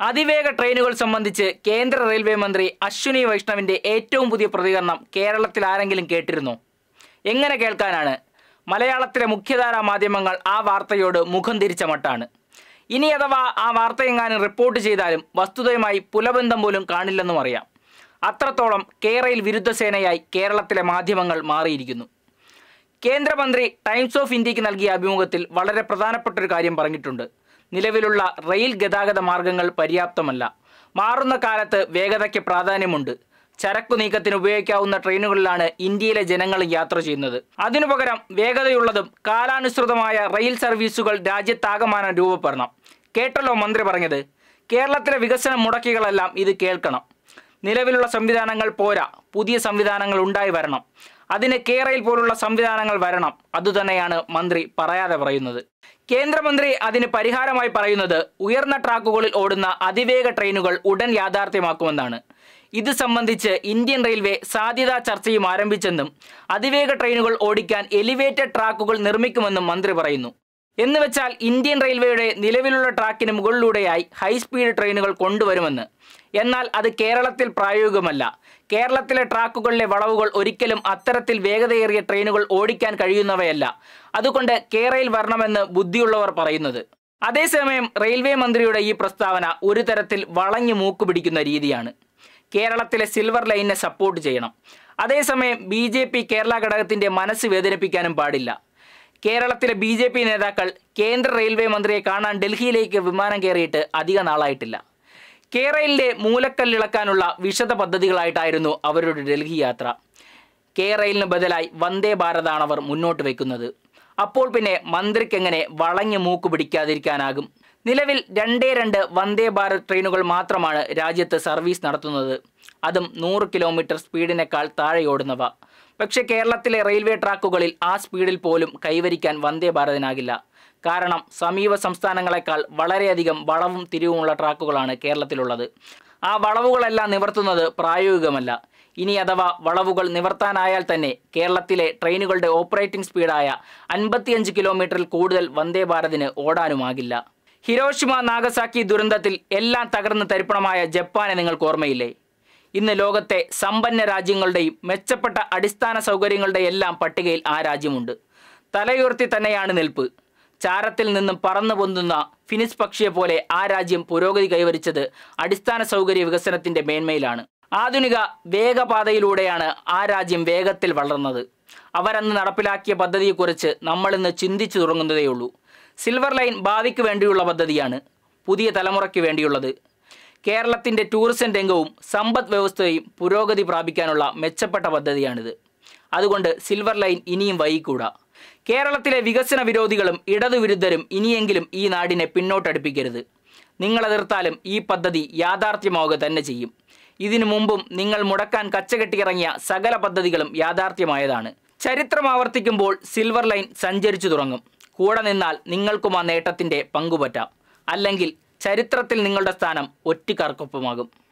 അതിവേഗ ട്രെയിനുകൾ സംബന്ധിച്ച് കേന്ദ്ര റെയിൽവേ മന്ത്രി അശ്വിനി വൈഷ്ണവിന്റെ ഏറ്റവും പുതിയ പ്രതികരണം കേരളത്തിൽ ആരെങ്കിലും കേട്ടിരുന്നോ എങ്ങനെ കേൾക്കാനാണ് മലയാളത്തിലെ മുഖ്യധാരാ മാധ്യമങ്ങൾ ആ വാർത്തയോട് മുഖം തിരിച്ച മട്ടാണ് ഇനി അഥവാ ആ വാർത്തയെങ്ങാനും റിപ്പോർട്ട് ചെയ്താലും വസ്തുതയുമായി പുലബന്ധം പോലും കാണില്ലെന്നും അറിയാം അത്രത്തോളം കേരയിൽ വിരുദ്ധ സേനയായി കേരളത്തിലെ മാധ്യമങ്ങൾ മാറിയിരിക്കുന്നു കേന്ദ്രമന്ത്രി ടൈംസ് ഓഫ് ഇന്ത്യക്ക് നൽകിയ അഭിമുഖത്തിൽ വളരെ പ്രധാനപ്പെട്ട ഒരു കാര്യം പറഞ്ഞിട്ടുണ്ട് നിലവിലുള്ള റെയിൽ ഗതാഗത മാർഗങ്ങൾ പര്യാപ്തമല്ല മാറുന്ന കാലത്ത് വേഗതയ്ക്ക് പ്രാധാന്യമുണ്ട് ചരക്കു നീക്കത്തിന് ഉപയോഗിക്കാവുന്ന ട്രെയിനുകളിലാണ് ഇന്ത്യയിലെ ജനങ്ങൾ യാത്ര ചെയ്യുന്നത് അതിനു പകരം വേഗതയുള്ളതും കാലാനുസൃതമായ റെയിൽ സർവീസുകൾ രാജ്യത്താകമാനം രൂപപ്പെടണം കേട്ടല്ലോ മന്ത്രി പറഞ്ഞത് കേരളത്തിലെ വികസന മുടക്കികളെല്ലാം ഇത് കേൾക്കണം നിലവിലുള്ള സംവിധാനങ്ങൾ പോരാ പുതിയ സംവിധാനങ്ങൾ ഉണ്ടായി വരണം അതിന് കേരയിൽ പോലുള്ള സംവിധാനങ്ങൾ വരണം അതുതന്നെയാണ് മന്ത്രി പറയാതെ പറയുന്നത് കേന്ദ്രമന്ത്രി അതിന് പരിഹാരമായി പറയുന്നത് ഉയർന്ന ട്രാക്കുകളിൽ ഓടുന്ന അതിവേഗ ട്രെയിനുകൾ ഉടൻ യാഥാർത്ഥ്യമാക്കുമെന്നാണ് ഇത് സംബന്ധിച്ച് ഇന്ത്യൻ റെയിൽവേ സാധ്യതാ ചർച്ചയും ആരംഭിച്ചെന്നും അതിവേഗ ട്രെയിനുകൾ ഓടിക്കാൻ എലിവേറ്റഡ് ട്രാക്കുകൾ നിർമ്മിക്കുമെന്നും മന്ത്രി പറയുന്നു എന്നുവെച്ചാൽ ഇന്ത്യൻ റെയിൽവേയുടെ നിലവിലുള്ള ട്രാക്കിന് മുകളിലൂടെയായി ഹൈസ്പീഡ് ട്രെയിനുകൾ കൊണ്ടുവരുമെന്ന് എന്നാൽ അത് കേരളത്തിൽ പ്രായോഗികമല്ല കേരളത്തിലെ ട്രാക്കുകളിലെ വളവുകൾ ഒരിക്കലും അത്തരത്തിൽ വേഗതയേറിയ ട്രെയിനുകൾ ഓടിക്കാൻ കഴിയുന്നവയല്ല അതുകൊണ്ട് കേരയിൽ വരണമെന്ന് ബുദ്ധിയുള്ളവർ പറയുന്നത് അതേസമയം റെയിൽവേ മന്ത്രിയുടെ ഈ പ്രസ്താവന ഒരു തരത്തിൽ വളഞ്ഞു മൂക്കുപിടിക്കുന്ന രീതിയാണ് കേരളത്തിലെ സിൽവർ ലൈനിനെ സപ്പോർട്ട് ചെയ്യണം അതേസമയം ബി ജെ പി കേരള ഘടകത്തിന്റെ മനസ്സ് വേദനിപ്പിക്കാനും പാടില്ല കേരളത്തിലെ ബി ജെ പി നേതാക്കൾ കേന്ദ്ര റെയിൽവേ മന്ത്രിയെ കാണാൻ ഡൽഹിയിലേക്ക് വിമാനം കയറിയിട്ട് അധിക നാളായിട്ടില്ല കേരളിലെ മൂലക്കല്ലിളക്കാനുള്ള വിശദ പദ്ധതികളായിട്ടായിരുന്നു അവരുടെ ഡൽഹി യാത്ര കേരളിന് ബദലായി വന്ദേ ഭാരതാണ് അവർ മുന്നോട്ട് വയ്ക്കുന്നത് അപ്പോൾ പിന്നെ മന്ത്രിക്ക് എങ്ങനെ വളഞ്ഞു മൂക്ക് പിടിക്കാതിരിക്കാനാകും നിലവിൽ രണ്ടേ രണ്ട് വന്ദേ ഭാരത് ട്രെയിനുകൾ മാത്രമാണ് രാജ്യത്ത് സർവീസ് നടത്തുന്നത് അതും നൂറ് കിലോമീറ്റർ സ്പീഡിനേക്കാൾ താഴെ ഓടുന്നവ പക്ഷേ കേരളത്തിലെ റെയിൽവേ ട്രാക്കുകളിൽ ആ സ്പീഡിൽ പോലും കൈവരിക്കാൻ വന്ദേ ഭാരതിനാകില്ല കാരണം സമീപ സംസ്ഥാനങ്ങളെക്കാൾ വളരെയധികം വളവും തിരിവുമുള്ള ട്രാക്കുകളാണ് കേരളത്തിലുള്ളത് ആ വളവുകളെല്ലാം നിവർത്തുന്നത് പ്രായോഗികമല്ല ഇനി അഥവാ വളവുകൾ നിവർത്താനായാൽ തന്നെ കേരളത്തിലെ ട്രെയിനുകളുടെ ഓപ്പറേറ്റിംഗ് സ്പീഡായ അൻപത്തിയഞ്ച് കിലോമീറ്ററിൽ കൂടുതൽ വന്ദേ ഭാരതിന് ഓടാനുമാകില്ല ഹിരോഷിമ നാഗസാക്കി ദുരന്തത്തിൽ എല്ലാം തകർന്ന് തരിപ്പണമായ ജപ്പാനെ നിങ്ങൾക്ക് ഓർമ്മയില്ലേ ഇന്ന് ലോകത്തെ സമ്പന്ന രാജ്യങ്ങളുടെയും മെച്ചപ്പെട്ട അടിസ്ഥാന സൗകര്യങ്ങളുടെ എല്ലാം പട്ടികയിൽ ആ രാജ്യമുണ്ട് തലയുയർത്തി തന്നെയാണ് നിൽപ്പ് ചാരത്തിൽ നിന്നും പറന്നു പൊന്തുന്ന ഫിനിസ് പക്ഷിയെ പോലെ ആ രാജ്യം പുരോഗതി കൈവരിച്ചത് അടിസ്ഥാന സൗകര്യ വികസനത്തിന്റെ മേന്മയിലാണ് ആധുനിക വേഗപാതയിലൂടെയാണ് ആ രാജ്യം വേഗത്തിൽ വളർന്നത് അവരന്ന് നടപ്പിലാക്കിയ പദ്ധതിയെക്കുറിച്ച് നമ്മളിന്ന് ചിന്തിച്ചു തുടങ്ങുന്നതേയുള്ളൂ സിൽവർ ലൈൻ ഭാവിക്ക് വേണ്ടിയുള്ള പദ്ധതിയാണ് പുതിയ തലമുറയ്ക്ക് വേണ്ടിയുള്ളത് കേരളത്തിൻ്റെ ടൂറിസം രംഗവും സമ്പദ് വ്യവസ്ഥയും പുരോഗതി പ്രാപിക്കാനുള്ള മെച്ചപ്പെട്ട പദ്ധതിയാണിത് അതുകൊണ്ട് സിൽവർ ലൈൻ ഇനിയും വൈകൂടാ കേരളത്തിലെ വികസന വിരോധികളും ഇടതുവിരുദ്ധരും ഇനിയെങ്കിലും ഈ നാടിനെ പിന്നോട്ടടുപ്പിക്കരുത് നിങ്ങൾ എതിർത്താലും ഈ പദ്ധതി യാഥാർത്ഥ്യമാവുക തന്നെ ചെയ്യും ഇതിനു മുമ്പും നിങ്ങൾ മുടക്കാൻ കച്ചകെട്ടിയിറങ്ങിയ സകല പദ്ധതികളും യാഥാർത്ഥ്യമായതാണ് ചരിത്രം ആവർത്തിക്കുമ്പോൾ സിൽവർ ലൈൻ സഞ്ചരിച്ചു തുടങ്ങും കൂടെ നിന്നാൽ നിങ്ങൾക്കും ആ നേട്ടത്തിൻ്റെ പങ്കുപറ്റാം അല്ലെങ്കിൽ ചരിത്രത്തിൽ നിങ്ങളുടെ സ്ഥാനം ഒറ്റക്കാർക്കൊപ്പമാകും